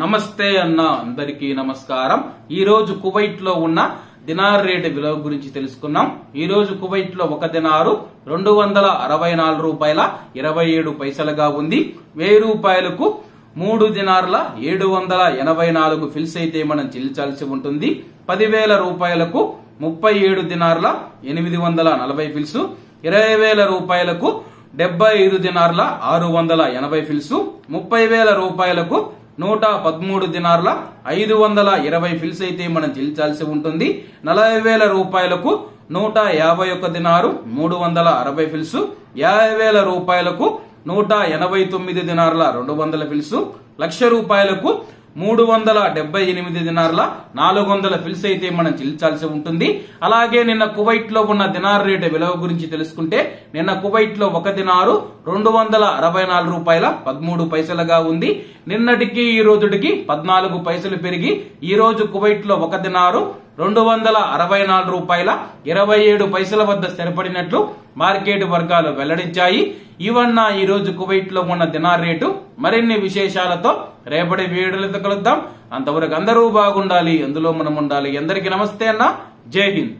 నమస్తే అన్న అందరికీ నమస్కారం ఈ రోజు కువైట్ లో ఉన్న దినార్ రేటు విలువ గురించి తెలుసుకున్నాం ఈ రోజు కువైట్ లో ఒక దినారు రెండు వందల అరవై నాలుగు రూపాయల ఇరవై ఏడు పైసలుగా ఉంది వెయ్యి రూపాయలకు మూడు దినార్ల ఏడు వందల ఎనభై నాలుగు ఫిల్స్ అయితే మనం చెల్లించాల్సి ఉంటుంది పదివేల రూపాయలకు ముప్పై ఏడు దినార్ల ఎనిమిది వందల నలభై ఫిల్స్ ఇరవై వేల రూపాయలకు డెబ్బై ఐదు దినార్ల ఆరు వందల ఎనభై ఫిల్స్ ముప్పై వేల రూపాయలకు నూట పదమూడు దినార్ల ఐదు వందల ఇరవై ఫిల్స్ అయితే మనం చెల్లించాల్సి ఉంటుంది నలభై వేల రూపాయలకు నూట యాభై ఒక్క దినారు మూడు వందల అరవై ఫిల్స్ యాభై వేల రూపాయలకు నూట ఎనభై తొమ్మిది దినార్ల రెండు వందల ఫిల్స్ లక్ష రూపాయలకు మూడు వందల డెబ్బై ఎనిమిది దినార్ల నాలుగు వందల ఫిల్స్ అయితే మనం చెల్లించాల్సి ఉంటుంది అలాగే నిన్న కువైట్ లో ఉన్న దినార్ రేటు విలువ గురించి తెలుసుకుంటే నిన్న కువైట్ లో ఒక దినారు రెండు వందల అరవై నాలుగు రూపాయల పదమూడు పైసలుగా ఉంది నిన్నటికి ఈ రోజుటికి పద్నాలుగు పైసలు పెరిగి ఈ రోజు కువైట్ లో ఒక దినారు రెండు వందల అరవై నాలుగు రూపాయల ఇరవై ఏడు పైసల వద్ద స్థిరపడినట్లు మార్కెట్ వర్గాలు వెల్లడించాయి ఇవన్న ఈ రోజు కువైట్ లో ఉన్న దినార్ రేటు మరిన్ని విశేషాలతో రేపటి వీడియోలతో కలుద్దాం అంతవరకు అందరూ బాగుండాలి అందులో మనం ఉండాలి అందరికీ నమస్తే అన్న జై హింద్